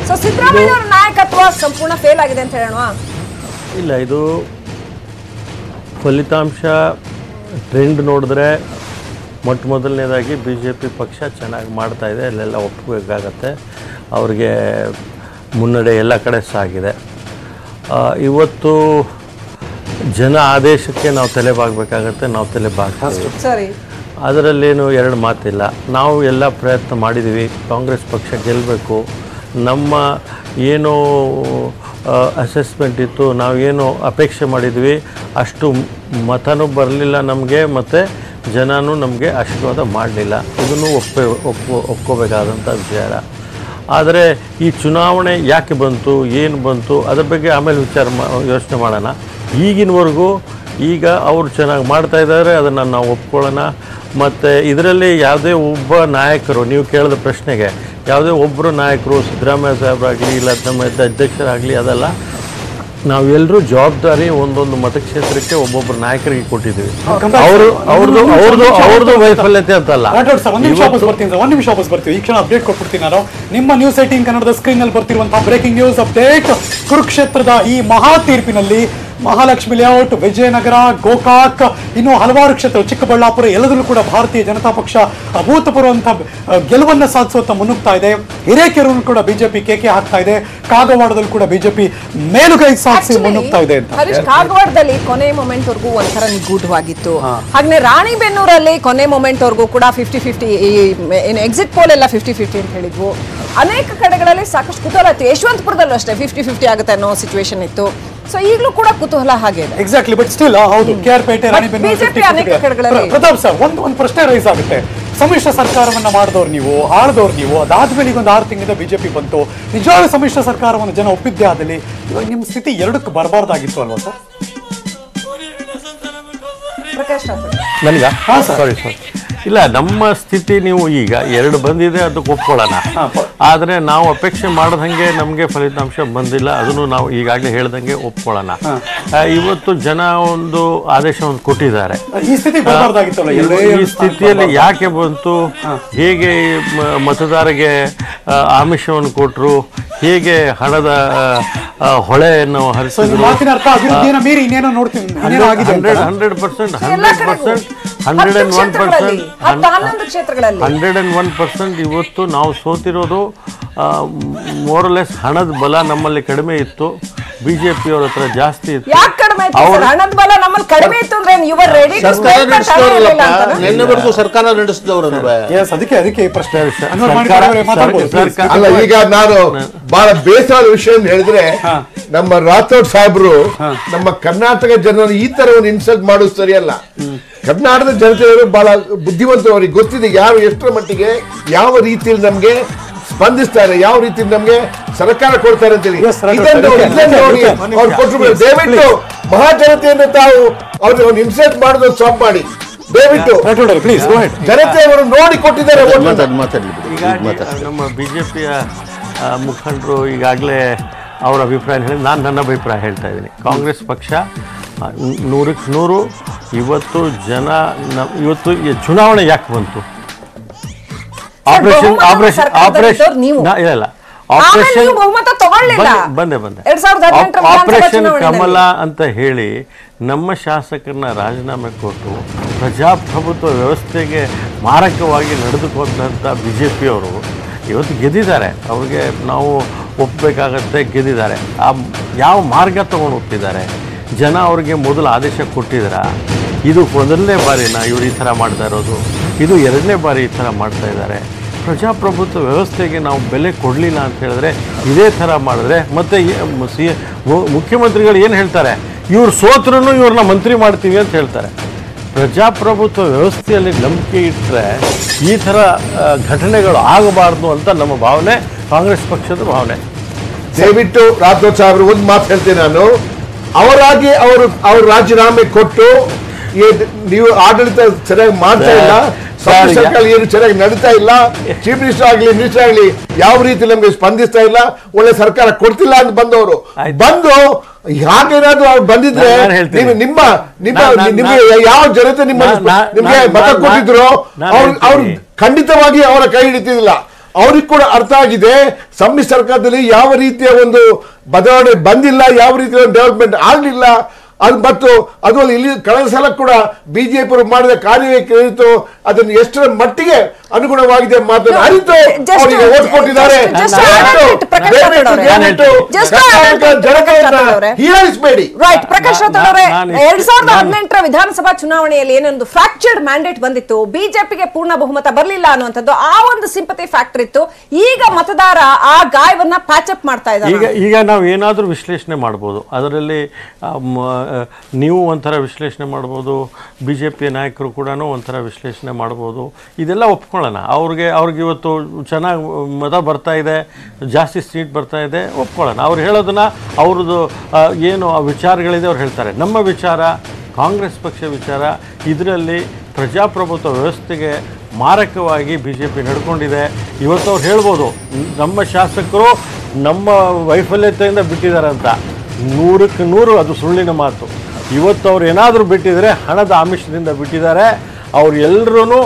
So Siddaramaiah ಅವರ ನಾಯಕತ್ವ ಸಂಪೂರ್ಣ ಫೇಲ್ ಆಗಿದೆ ಅಂತ ಹೇಳೋಣ ಇಲ್ಲ ಇದು ಫಲಿತಾಂಶ ಟ್ರೆಂಡ್ ನೋಡಿದ್ರೆ ಮೊಟ್ಟ ಮೊದಲನೇದಾಗಿ ಬಿ ಜೆ ಪಿ ಪಕ್ಷ ಚೆನ್ನಾಗಿ ಮಾಡ್ತಾ ಇದೆ ಅಲ್ಲೆಲ್ಲ ಒಪ್ಪಬೇಕಾಗತ್ತೆ ಅವ್ರಿಗೆ ಮುನ್ನಡೆ ಎಲ್ಲ ಕಡೆ ಸಾಗಿದೆ ಆ, ಇವತ್ತು ಜನ ಆದೇಶಕ್ಕೆ ನಾವು ತಲೆಬಾಗಬೇಕಾಗತ್ತೆ ನಾವು ತಲೆಬಾಗ್ತೀವಿ ಸರಿ ಅದರಲ್ಲೇನು ಎರಡು ಮಾತಿಲ್ಲ ನಾವು ಎಲ್ಲ ಪ್ರಯತ್ನ ಮಾಡಿದ್ದೀವಿ ಕಾಂಗ್ರೆಸ್ ಪಕ್ಷ ಗೆಲ್ಲಬೇಕು ನಮ್ಮ ಏನು ಅಸೆಸ್ಮೆಂಟ್ ಇತ್ತು ನಾವೇನು ಅಪೇಕ್ಷೆ ಮಾಡಿದ್ವಿ ಅಷ್ಟು ಮತನೂ ಬರಲಿಲ್ಲ ನಮಗೆ ಮತ್ತು ಜನನೂ ನಮಗೆ ಆಶೀರ್ವಾದ ಮಾಡಲಿಲ್ಲ ಇದನ್ನು ಒಪ್ಪೆ ಒಪ್ಪು ಒಪ್ಕೋಬೇಕಾದಂಥ ವಿಚಾರ ಆದರೆ ಈ ಚುನಾವಣೆ ಯಾಕೆ ಬಂತು ಏನು ಬಂತು ಅದ್ರ ಬಗ್ಗೆ ಆಮೇಲೆ ವಿಚಾರ ಮಾ ಯೋಚನೆ ಮಾಡೋಣ ಈಗಿನವರೆಗೂ ಈಗ ಅವರು ಚೆನ್ನಾಗಿ ಮಾಡ್ತಾ ಇದ್ದಾರೆ ಅದನ್ನು ನಾವು ಒಪ್ಕೊಳ್ಳೋಣ ಮತ್ತು ಇದರಲ್ಲಿ ಯಾವುದೇ ಒಬ್ಬ ನಾಯಕರು ನೀವು ಕೇಳಿದ ಪ್ರಶ್ನೆಗೆ ಯಾವುದೇ ಒಬ್ಬರು ನಾಯಕರು ಸಿದ್ದರಾಮಯ್ಯ ಸಾಹೇಬರಾಗಲಿ ಇಲ್ಲ ನಮ್ಮ ಅಧ್ಯಕ್ಷರಾಗಲಿ ಅದಲ್ಲ ನಾವೆಲ್ಲರೂ ಜವಾಬ್ದಾರಿ ಒಂದೊಂದು ಮತಕ್ಷೇತ್ರಕ್ಕೆ ಒಬ್ಬೊಬ್ಬರು ನಾಯಕರಿಗೆ ಕೊಟ್ಟಿದ್ದೀವಿ ಅವರು ಅವ್ರದ್ದು ಅವ್ರದ್ದು ಅವ್ರದ್ದು ವೈಫಲ್ಯತೆ ಅಂತಲ್ಲ ರಾಠೋಡ್ ಸರ್ ಒಂದ್ ನಿಮಿಷ ವಾಪಸ್ ಬರ್ತೀನಿ ಸರ್ ಒಂದ್ ನಿಮಿಷ ವಾಪಸ್ ಬರ್ತೀವಿ ಈ ಕ್ಷಣ ಅಪ್ಡೇಟ್ ಕೊಟ್ಬಿಡ್ತೀನಿ ನಾನು ನಿಮ್ಮ ನ್ಯೂಸ್ ಏಟೀನ್ ಕನ್ನಡದ ಸ್ಕ್ರೀನ್ ಅಲ್ಲಿ ಬರ್ತಿರುವಂತಹ ಬ್ರೇಕಿಂಗ್ ನ್ಯೂಸ್ ಅಪ್ಡೇಟ್ ಕುರುಕ್ಷೇತ್ರದ ಈ ಮಹಾ ತೀರ್ಪಿನಲ್ಲಿ ಮಹಾಲಕ್ಷ್ಮಿ ಲೇಔಟ್ ವಿಜಯನಗರ ಗೋಕಾಕ್ ಇನ್ನು ಹಲವಾರು ಕ್ಷೇತ್ರ ಚಿಕ್ಕಬಳ್ಳಾಪುರ ಎಲ್ಲದರಲ್ಲೂ ಕೂಡ ಭಾರತೀಯ ಜನತಾ ಪಕ್ಷ ಅಭೂತಪೂರ್ವಂತಹ ಅಹ್, ಗೆಲುವನ್ನ ಸಾಧಿಸುವಂತ ಮುನ್ನುಗ್ತಾ ಇದೆ ಹಿರೇಕೆರೂರು ಕೂಡ ಬಿಜೆಪಿ ಕೇಕೆ ಹಾಕ್ತಾ ಇದೆ ಕಾಗವಾಡದಲ್ಲಿ ಕೂಡ ಬಿಜೆಪಿ ಮೇಲುಗೈ ಸಾಧಿಸಿ ಮುನ್ನುಗ್ತಾ ಇದೆ ಅಂತ ಹರೀಶ್ ಕಾಗವಾಡದಲ್ಲಿ ಕೊನೆ ಮೊಮೆಂಟ್ ವರ್ಗೂ ಒಂಥರ ನಿಗೂಢವಾಗಿತ್ತು ಹಾಗೆ ರಾಣಿಬೆನ್ನೂರಲ್ಲಿ ಕೊನೆ ಮೊಮೆಂಟ್ ವರ್ಗೂ ಕೂಡ ಫಿಫ್ಟಿ ಫಿಫ್ಟಿ ಏನು ಎಕ್ಸಿಟ್ ಪೋಲ್ ಎಲ್ಲ ಫಿಫ್ಟಿ ಫಿಫ್ಟಿ ಅಂತ ಹೇಳಿದ್ವು ಅನೇಕ ಕಡೆಗಳಲ್ಲಿ ಸಾಕಷ್ಟು ಕುತೂಹಲ ಇತ್ತು ಯಶವಂತಪುರದಲ್ಲೂ ಅಷ್ಟೇ ಫಿಫ್ಟಿ ಫಿಫ್ಟಿ ಆಗುತ್ತೆ ಅನ್ನೋ ಸಿಚುವೇಶನ್ ಇತ್ತು ಸೊ ಈಗಲೂ ಕೂಡ ಕುತೂಹಲ ಹಾಗೆ ಇದೆ ಎಕ್ಸಾಕ್ಟ್ಲಿ ಬಟ್ ಸ್ಟಿಲ್ ಹೌದು K R Pete Ranebennur BJP 50-50 ಅನೇಕ ಕಡೆಗಳಲ್ಲಿ- ಪ್ರತಾಪ್ ಸರ್ ಒಂದು ಒಂದು ಪ್ರಶ್ನೆ ರೈಸ್ ಆಗುತ್ತೆ ಸಮ್ಮಿಶ್ರ ಸರ್ಕಾರವನ್ನ ಮಾಡಿದವ್ರು ನೀವು ಆಳ್ದವ್ರು ನೀವು ಅದಾದ್ಮೇಲೆ ಈಗ ಒಂದು ಆರು ತಿಂಗಳಿಂದ ಬಿಜೆಪಿ ಬಂತು ನಿಜವಾದ ಸಮ್ಮಿಶ್ರ ಸರ್ಕಾರವನ್ನು ಜನ ಒಪ್ಪಿದ್ದೇ ಆದಲ್ಲಿ ಇವಾಗ ನಿಮ್ಮ ಸ್ಥಿತಿ ಎರಡಕ್ಕೆ ಬರಬಾರ್ದಾಗಿತ್ತು ಅಲ್ವಾ ಸರ್ ಪ್ರಕಾಶ್ ರಾಥೋಡ್. ನನಗ ಸಾರಿ ಸಾರಿ ಇಲ್ಲ ನಮ್ಮ ಸ್ಥಿತಿ ನೀವು ಈಗ ಎರಡು ಬಂದಿದೆ ಅದಕ್ಕೆ ಒಪ್ಕೊಳ್ಳೋಣ ಆದರೆ ನಾವು ಅಪೇಕ್ಷೆ ಮಾಡ್ದಂಗೆ ನಮಗೆ ಫಲಿತಾಂಶ ಬಂದಿಲ್ಲ ಅದನ್ನು ನಾವು ಈಗಾಗಲೇ ಹೇಳ್ದಂಗೆ ಒಪ್ಕೊಳ್ಳೋಣ ಆ, ಇವತ್ತು ಜನ ಒಂದು ಆದೇಶವನ್ನು ಕೊಟ್ಟಿದ್ದಾರೆ ಈ ಸ್ಥಿತಿ ಬರಬಾರ್ದಾಗಿತ್ತಲ್ಲ ಎರಡೇ ಈ ಎರಡು ಸ್ಥಿತಿಯಲ್ಲಿ ಯಾಕೆ ಬಂತು ಹೇಗೆ ಮ- ಮತದಾರರಿಗೆ ಆ, ಆಮಿಷವನ್ನು ಕೊಟ್ಟರು ಹೇಗೆ ಹಣದ ಆ, ಹೊಳೆಯನ್ನು ಸೊ ನಿಮ್ಮ ಹರಿಸಿದ್ರು ಮಾತಿನ ಅರ್ಥ ಅಭಿವೃದ್ಧಿಯನ್ನ ಮೀರಿ ಇನ್ನೇನೋ ನೋಡ್ತೀನಿ ಇನ್ನೇನೋ ಆಗಿದೆ ಅಂತ ಹಂಡ್ರೆಡ್ ಹಂಡ್ರೆಡ್ ಪರ್ಸೆಂಟ್ ಎಲ್ಲ ಹಂಡ್ರೆಡ್ ಕಡೆಗೂ ಪರ್ಸೆಂಟ್ ಹತ್ತು ಹಂಡ್ರೆಡ್ ಅಂಡ್ ಒನ್ ಕ್ಷೇತ್ರಗಳಲ್ಲಿ, ಪರ್ಸೆಂಟ್ ಹತ್ತು ಹನ್ನೊಂದು ಕ್ಷೇತ್ರಗಳಲ್ಲಿ ಹಂಡ್ರೆಡ್ ಅಂಡ್ ಒನ್ ಪರ್ಸೆಂಟ್ ಇವತ್ತು ನಾವು ಸೋತಿರೋದು ಮೋರಲೆಸ್ ಹಣದ ಬಲ ನಮ್ಮಲ್ಲಿ ಕಡಿಮೆ ಇತ್ತು ಬಿ ಜೆ ಪಿಯವ್ರ ಹತ್ರ ಜಾಸ್ತಿ ಇತ್ತು ಯಾಕೆ ಕಡಿಮೆ ಇತ್ತು ಅವ್ರು- ಸರ್ ಹಣದ ಬಲ ನಮ್ಮಲ್ಲಿ ಕಡಿಮೆ ಇತ್ತು ಅಂದ್ರೆ ಯು ಆರ್ ರೆಡಿ ಟು ಸರ್ಕಾರ ನಡೆಸಿದವರಲ್ಲಪ್ಪ ನಿನ್ನೆವರೆಗೂ ಸರ್ಕಾರ ನಡೆಸಿದವರು ಎಸ್ ಅದಕ್ಕೆ ಅದಕ್ಕೆ ಈ ಪ್ರಶ್ನೆ ಸರ್, ಅನ್ವರ್ ಮಾಡಿ ಸರ್ಕಾರ- ಅವರೇ ಮಾತಾಡ್ಬೋದು, ಸರ್ಕಾರ- please. ಅಲ್ಲ ಈಗ ನಾನು ಬಹಳ ಬೇಸರದ ವಿಷಯ ಹೇಳಿದ್ರೆ ನಮ್ಮ ರಾಥೋಡ್ ಸಾಹೇಬ್ರು ನಮ್ಮ ಕರ್ನಾಟಕ ಜನರನ್ನು ಈ ತರ ಒಂದು ಇನ್ಸಲ್ಟ್ ಮಾಡೋದು ಸರಿಯಲ್ಲ ಕರ್ನಾಟಕದ ಜನತೆಯವರು ಬಹಳ ಬುದ್ಧಿವಂತರು ಅವ್ರಿಗೆ ಗೊತ್ತಿದೆ ಯಾರು ಎಷ್ಟರ ಮಟ್ಟಿಗೆ ಯಾವ ರೀತಿಯಲ್ಲಿ ನಮ್ಗೆ ಸ್ಪಂದಿಸ್ತಾರೆ ಯಾವ ರೀತಿ ನಮ್ಗೆ ಸರ್ಕಾರ ಕೊಡ್ತಾರೆ ಅಂತೇಳಿ Yes, ರಾಘವ್ ಇದನ್ನು ಸರ್, ಇದನ್ನು okay, ನೋಡಿ okay. ಅವ್ರು ಕೊಟ್ಟರು ದಯವಿಟ್ಟು ಮಹಾಜನತೆಯನ್ನು ತಾವು ಅವ್ರಿಗೆ ಒಂದು ಇನ್ಸಲ್ಟ್ ಮಾಡೋದು ಸ್ಟಾಪ್ ಮಾಡಿ ದಯವಿಟ್ಟು ರಾಠೋಡ್ ಅವರೇ, please, go ahead. ಜನತೆಯವರು ನೋಡಿ ಕೊಟ್ಟಿದ್ದಾರೆ vote ಅನ್ನ. ಮಾತಾಡಿ ಮಾತಾಡ್ಲಿ ಬಿಡಿ ಈಗ ಈಗ ಮಾತಾಡ್ಲಿ ನಮ್ಮ ಬಿ ಜೆ ಪಿಯ ಮುಖಂಡರು ಈಗಾಗಲೇ ಅವರ ಅಭಿಪ್ರಾಯ ಹೇಳಿ ನಾನು ನನ್ನ ಅಭಿಪ್ರಾಯ ಹೇಳ್ತಾ ಇದ್ದೀನಿ ಕಾಂಗ್ರೆಸ್ ಪಕ್ಷ ಆ, ನೂರಕ್ಕೆ ನೂರು ಇವತ್ತು ಜನ ನ- ಇವತ್ತು ಈ ಚುನಾವಣೆ ಯಾಕೆ ಬಂತು ಆಪರೇಷನ್ ಬಹುಮತದ ಆಪರೇಷನ್ ಸರ್ಕಾರದಲ್ಲಿ ಆಪರೇಷನ್ ಇದ್ದವ್ರು ನೀವು. ಇಲ್ಲ ಇಲ್ಲ ಆಮೇಲೆ ಆಪರೇಷನ್ ನೀವು ಬಹುಮತ ತಗೊಳ್ಳಿಲ್ಲ. ಬಂದೆ ಬಂದೆ ಎರಡ್ ಸಾವಿರದ ಹದಿನೆಂಟರ ವಿಧಾನಸಭಾ ಆಪರೇಷನ್ ಚುನಾವಣೆಯಲ್ಲಿ. ಕಮಲ ಅಂತ ಹೇಳಿ ನಮ್ಮ ಶಾಸಕರನ್ನ ರಾಜೀನಾಮೆ ಕೊಟ್ಟು ಪ್ರಜಾಪ್ರಭುತ್ವ ವ್ಯವಸ್ಥೆಗೆ ಮಾರಕವಾಗಿ ನಡೆದುಕೊಂಡಂಥ ಬಿ ಜೆ ಪಿಯವರು ಇವತ್ತು ಗೆದ್ದಿದ್ದಾರೆ ಅವ್ರಿಗೆ ನಾವು ಒಪ್ಪಬೇಕಾಗತ್ತೆ ಗೆದ್ದಿದ್ದಾರೆ ಆ ಯಾವ ಮಾರ್ಗ ತಗೊಂಡು ಹೋಗ್ತಿದ್ದಾರೆ ಜನ ಅವ್ರಿಗೆ ಮೊದಲು ಆದೇಶ ಕೊಟ್ಟಿದ್ರ ಇದು ಮೊದಲನೇ ಬಾರಿನ ಇವ್ರು ಈ ಥರ ಮಾಡ್ತಾ ಇರೋದು ಇದು ಎರಡನೇ ಬಾರಿ ಈ ಥರ ಮಾಡ್ತಾ ಇದ್ದಾರೆ ಪ್ರಜಾಪ್ರಭುತ್ವ ವ್ಯವಸ್ಥೆಗೆ ನಾವು ಬೆಲೆ ಕೊಡಲಿಲ್ಲ ಅಂತ ಹೇಳಿದ್ರೆ ಇದೇ ಥರ ಮಾಡಿದ್ರೆ ಮತ್ತೆ ಈ- ಮ- ಸಿ ಮು- ಮುಖ್ಯಮಂತ್ರಿಗಳು ಏನು ಹೇಳ್ತಾರೆ ಇವ್ರು ಸೋತ್ರೂ ಇವ್ರನ್ನ ಮಂತ್ರಿ ಮಾಡ್ತೀವಿ ಅಂತ ಹೇಳ್ತಾರೆ ಪ್ರಜಾಪ್ರಭುತ್ವ ವ್ಯವಸ್ಥೆಯಲ್ಲಿ ನಂಬಿಕೆ ಇಟ್ಟರೆ ಈ ಥರ ಆ, ಘಟನೆಗಳು ಆಗಬಾರ್ದು ಅಂತ ನಮ್ಮ ಭಾವನೆ ಕಾಂಗ್ರೆಸ್ ಪಕ್ಷದ ಭಾವನೆ ದಯವಿಟ್ಟು ರಾಥೋಡ್ ಸಾಹೇಬ್ರು ಒಂದು ಮಾತು ಹೇಳ್ತೇನೆ ನಾನು ಅವರಾಗಿ ಅವರು ಅವ್ರು ರಾಜೀನಾಮೆ ಕೊಟ್ಟು ಈ- ನೀವು ಆಡಳಿತ ಚೆನ್ನಾಗಿ ಮಾಡ್ತಾ ಇಲ್ಲ ಸರ್, ಸಮ್ಮಿಶ್ರ ಈಗ- ಸರ್ಕಾರ ಏನು ಚೆನ್ನಾಗಿ ನಡೀತಾ ಇಲ್ಲ ಚೀಫ್ ಮಿನಿಸ್ಟರ್ ಆಗಲಿ ಮಿನಿಸ್ಟರ್ ಆಗಲಿ ಯಾವ ರೀತಿ ನಮ್ಗೆ ಸ್ಪಂದಿಸ್ತಾ ಇಲ್ಲ ಒಳ್ಳೆ ಸರ್ಕಾರ ಕೊಡ್ತಿಲ್ಲ ಅಂತ ಬಂದವರು ಆಯ್ತು. ಬಂದು ಹಾಗೇನಾದ್ರು ಅವ್ರು ಬಂದಿದ್ರೆ ನಾನ್ ಹೇಳ್ತೀನಿ. ನೀವು ನಿಮ್ಮ ನಿಮ್ಮ ನಾನ್- ನಾನ್- ನಿಮಗೆ ಯಾವ ಜನತೆ ನಿಮ್ಮ ನಾನ್- ನಾನ್- ನಿಮ್ಗೆ ನಾನ್- ಮತ ನಾನ್- ಕೊಟ್ಟಿದ್ರು ನಾನ್ ಅವ್ರು ಅವ್ರು ಹೇಳ್ತೀನಿ. ಖಂಡಿತವಾಗಿ ಅವರ ಕೈ ಹಿಡಿತಿಲ್ಲ ಅವ್ರಿಗೆ ಕೂಡ ಅರ್ಥ ಆಗಿದೆ ಸಮ್ಮಿಶ್ರ ಸರ್ಕಾರದಲ್ಲಿ ಯಾವ ರೀತಿಯ ಒಂದು ಬದಲಾವಣೆ ಬಂದಿಲ್ಲ ಯಾವ ರೀತಿಯ ಡೆವಲಪ್ಮೆಂಟ್ ಆಗಲಿಲ್ಲ ಅದು ಮತ್ತು ಅದು ಅಲ್ಲ ಇಲ್ಲಿ ಕಳೆದ ಸಲ ಕೂಡ ಬಿಜೆಪಿ ಮಾಡಿದ ಕಾರ್ಯವೈಖರಿತು ಅದನ್ನು ಎಷ್ಟರ ಮಟ್ಟಿಗೆ ಅನುಗುಣವಾಗಿದೆ ಮಾತನ್ನು ಅರಿತು Just- ಅವರಿಗೆ ಓಟ್ ಕೊಟ್ಟಿದ್ದಾರೆ just ದಯವಿಟ್ಟು- add it, ಪ್ರಕಾಶ್ ದಯವಿಟ್ಟು ರಾಥೋಡ್ ಅವರೇ. ದಯವಿಟ್ಟು Just Karnataka add it, Prakash Rathore ಅವರೇ. ಜನತೆಯನ್ನ ಹೀಯಾಳಿಸಬೇಡಿ ರೈಟ್ ಪ್ರಕಾಶ್ ನಾ- ರಾಥೋಡ್ ಅವರೇ ನಾನು- ಎರಡ್ ಸಾವಿರದ ನಾನು- ಹದಿನೆಂಟರ ವಿಧಾನಸಭಾ ಚುನಾವಣೆಯಲ್ಲಿ ಏನೊಂದು ಫ್ರಾಕ್ಚರ್ಡ್ ಮ್ಯಾಂಡೇಟ್ ಬಂದಿತ್ತು ಬಿಜೆಪಿಗೆ ಪೂರ್ಣ ಬಹುಮತ ಬರಲಿಲ್ಲ ಅನ್ನುವಂಥದ್ದು ಆ ಒಂದು ಸಿಂಪತಿ ಫ್ಯಾಕ್ಟರ್ ಇತ್ತು ಈಗ ಮತದಾರ ಆ ಗಾಯವನ್ನ ಪ್ಯಾಚ್ ಅಪ್ ಮಾಡ್ತಾ ಈಗ ಇದ್ದಾರೆ ಈಗ ನಾವು ಏನಾದರೂ ವಿಶ್ಲೇಷಣೆ ಮಾಡ್ಬೋದು ಅದರಲ್ಲಿ ಆ, ಮ- ಆ, ನೀವು ಒಂಥರ ವಿಶ್ಲೇಷಣೆ ಮಾಡ್ಬೋದು ಬಿ ಜೆ ಪಿ ನಾಯಕರು ಕೂಡ ಒಂಥರ ವಿಶ್ಲೇಷಣೆ ಮಾಡ್ಬೋದು ಇದೆಲ್ಲ ಒಪ್ಕೊಳ್ಳೋಣ ಅವ್ರಿಗೆ ಅವ್ರಿಗೆ ಇವತ್ತು ಚೆನ್ನಾಗಿ ಮತ ಬರ್ತಾ ಇದೆ ಜಾಸ್ತಿ ಸೀಟ್ ಬರ್ತಾ ಇದೆ ಒಪ್ಕೊಳ್ಳೋಣ ಅವ್ರು ಹೇಳೋದನ್ನ ಅವ್ರದ್ದು ಆ, ಏನು ಆ ವಿಚಾರಗಳಿದೆ ಅವ್ರು ಹೇಳ್ತಾರೆ ನಮ್ಮ ವಿಚಾರ ಕಾಂಗ್ರೆಸ್ ಪಕ್ಷ ವಿಚಾರ ಇದರಲ್ಲಿ ಪ್ರಜಾಪ್ರಭುತ್ವ ವ್ಯವಸ್ಥೆಗೆ ಮಾರಕವಾಗಿ ಬಿ ಜೆ ಪಿ ನಡ್ಕೊಂಡಿದೆ ಇವತ್ತು ಅವ್ರು ಹೇಳ್ಬೋದು ನಮ್ಮ ಶಾಸಕರು ನಮ್ಮ ವೈಫಲ್ಯತೆಯಿಂದ ಬಿಟ್ಟಿದ್ದಾರೆ ಅಂತ ನೂರಕ್ಕೆ ನೂರು ಅದು ಸುಳ್ಳಿನ ಮಾತು ಇವತ್ತು ಅವ್ರು ಏನಾದರೂ ಬಿಟ್ಟಿದ್ದಾರೆ ಹಣದ ಆಮಿಷದಿಂದ ಬಿಟ್ಟಿದ್ದಾರೆ ಅವ್ರು ಎಲ್ಲರೂ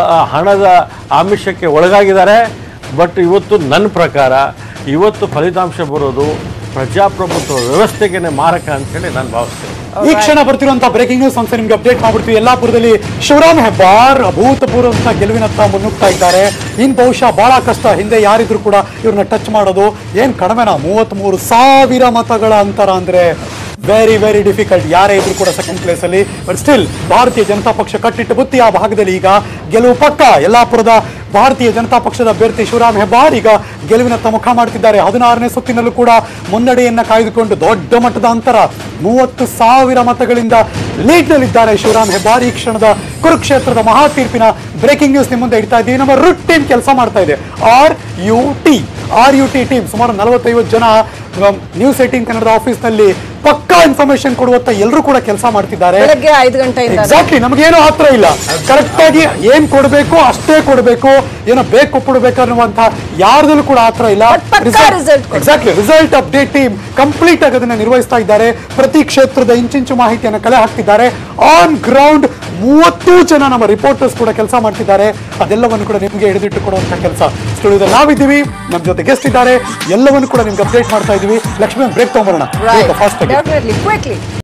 ಹಣದ ಆಮಿಷಕ್ಕೆ ಒಳಗಾಗಿದ್ದಾರೆ ಬಟ್ ಇವತ್ತು ನನ್ನ ಪ್ರಕಾರ ಇವತ್ತು ಫಲಿತಾಂಶ ಬರೋದು ಪ್ರಜಾಪ್ರಭುತ್ವ ವ್ಯವಸ್ಥೆಗೆ ಮಾರಕ ಅಂತೇಳಿ ನಾನು ಭಾವಿಸ್ತೇನೆ ಈ ಕ್ಷಣ ಬರ್ತಿರುವಂತ ಬ್ರೇಕಿಂಗ್ ನ್ಯೂಸ್ ಅಂತ ನಿಮ್ಗೆ ಅಪ್ಡೇಟ್ ಮಾಡ್ಬಿಡ್ತೀವಿ ಯಲ್ಲಾಪುರದಲ್ಲಿ ಶಿವರಾಮ್ ಹೆಬ್ಬಾರ್ ಅಭೂತಪೂರ್ವ ಗೆಲುವಿನತ್ತ ಮುನ್ನುಗ್ತಾ ಇದ್ದಾರೆ ಇನ್ ಬಹುಶಃ ಬಹಳ ಕಷ್ಟ ಹಿಂದೆ ಯಾರಿದ್ರು ಕೂಡ ಇವ್ರನ್ನ ಟಚ್ ಮಾಡೋದು ಏನ್ ಕಡಿಮೆನಾ ಮೂವತ್ತ್ ಮೂರು ಸಾವಿರ ಮತಗಳ ಅಂತರ ಅಂದ್ರೆ ವೆರಿ ವೆರಿ ಡಿಫಿಕಲ್ಟ್ ಯಾರೇ ಇದ್ರು ಕೂಡ ಸೆಕೆಂಡ್ ಪ್ಲೇಸ್ ಅಲ್ಲಿ ಬಟ್ ಸ್ಟಿಲ್ ಭಾರತೀಯ ಜನತಾ ಪಕ್ಷ ಕಟ್ಟಿಟ್ಟು ಬುತ್ತಿ ಆ ಭಾಗದಲ್ಲಿ ಈಗ ಗೆಲುವು ಪಕ್ಕ ಯಲ್ಲಾಪುರದ ಭಾರತೀಯ ಜನತಾ ಪಕ್ಷದ ಅಭ್ಯರ್ಥಿ ಶಿವರಾಮ್ ಹೆಬ್ಬಾರ್ ಈಗ ಗೆಲುವಿನತ್ತ ಮುಖ ಮಾಡ್ತಿದ್ದಾರೆ ಹದಿನಾರನೇ ಸುತ್ತಿನಲ್ಲೂ ಕೂಡ ಮುನ್ನಡೆಯನ್ನ ಕಾಯ್ದುಕೊಂಡು ದೊಡ್ಡ ಮಟ್ಟದ ಅಂತರ ಮೂವತ್ತು ಸಾವಿರ ಮತಗಳಿಂದ ಲೀಡ್ ನಲ್ಲಿದ್ದಾರೆ ಶಿವರಾಮ್ ಹೆಬ್ಬಾರ್ ಈ ಕ್ಷಣದ ಕುರುಕ್ಷೇತ್ರದ ಮಹಾ ತೀರ್ಪಿನ ಬ್ರೇಕಿಂಗ್ ನ್ಯೂಸ್ ನಿಮ್ಮ ಮುಂದೆ ಇಡ್ತಾ ಇದ್ದೀವಿ ನಮ್ಮ ರುಟ್ ಟೀಮ್ ಕೆಲಸ ಮಾಡ್ತಾ ಇದೆ R U T R U T team ಸುಮಾರು ನಲವತ್ತೈವತ್ತು ಜನ ನ್ಯೂಸ್ ಏಟೀನ್ ಕನ್ನಡದ ಆಫೀಸ್ ನಲ್ಲಿ ಪಕ್ಕಾ ಇನ್ಫಾರ್ಮೇಶನ್ ಕೊಡುವಂತ ಎಲ್ಲರೂ ಕೂಡ ಕೆಲಸ ಮಾಡ್ತಿದ್ದಾರೆ ಬೆಳಗ್ಗೆ ಐದು ಗಂಟೆಯಿಂದ ಎಕ್ಸಾಕ್ಟ್ಲಿ ನಮಗೇನು ಆತರ ಇಲ್ಲ ಕರೆಕ್ಟ್ ಆಗಿ ಏನ್ ಕೊಡಬೇಕು ಅಷ್ಟೇ ಕೊಡಬೇಕು ಏನೋ ಬೇಕು ಕೊಡಬೇಕು ಅನ್ನುವಂತ ಯಾರ್ದಲ್ಲೂ ಕೂಡ ಆತರ ಇಲ್ಲ But ಪಕ್ಕಾ result ಕೊಡ್ಬೇಕು. Exactly result update team complete ಆಗಿ ಅದನ್ನ ನಿರ್ವಹಿಸ್ತಾ ಇದ್ದಾರೆ ಪ್ರತಿ ಕ್ಷೇತ್ರದ ಇಂಚಿಂಚು ಮಾಹಿತಿಯನ್ನು ಕಲೆ ಹಾಕ್ತಿದ್ದಾರೆ ಆನ್ ಗ್ರೌಂಡ್ ಮೂವತ್ತು ಜನ ನಮ್ಮ ರಿಪೋರ್ಟರ್ಸ್ ಕೂಡ ಕೆಲಸ ಮಾಡ್ತಿದ್ದಾರೆ ಅದೆಲ್ಲವನ್ನು ಕೂಡ ನಿಮಗೆ ಹಿಡಿದಿಟ್ಟು ಕೊಡುವಂತ ಕೆಲಸ ಸ್ಟುಡಿಯೋದಲ್ಲಿ ನಾವಿದ್ದೀವಿ ನಮ್ಮ ಜೊತೆ ಗೆಸ್ಟ್ ಇದ್ದಾರೆ ಎಲ್ಲವನ್ನು ಕೂಡ ನಿಮ್ಗೆ ಅಪ್ಡೇಟ್ ಮಾಡ್ತಾ ಇದೀವಿ ಲಕ್ಷ್ಮಿ ಬ್ರೇಕ್ ತಗೊಂಬರೋಣ ಫಾಸ್ಟ್ ಆಗಿ ಡೆಫಿನೆಟ್ಲಿ ಕ್ವಿಕ್ಲಿ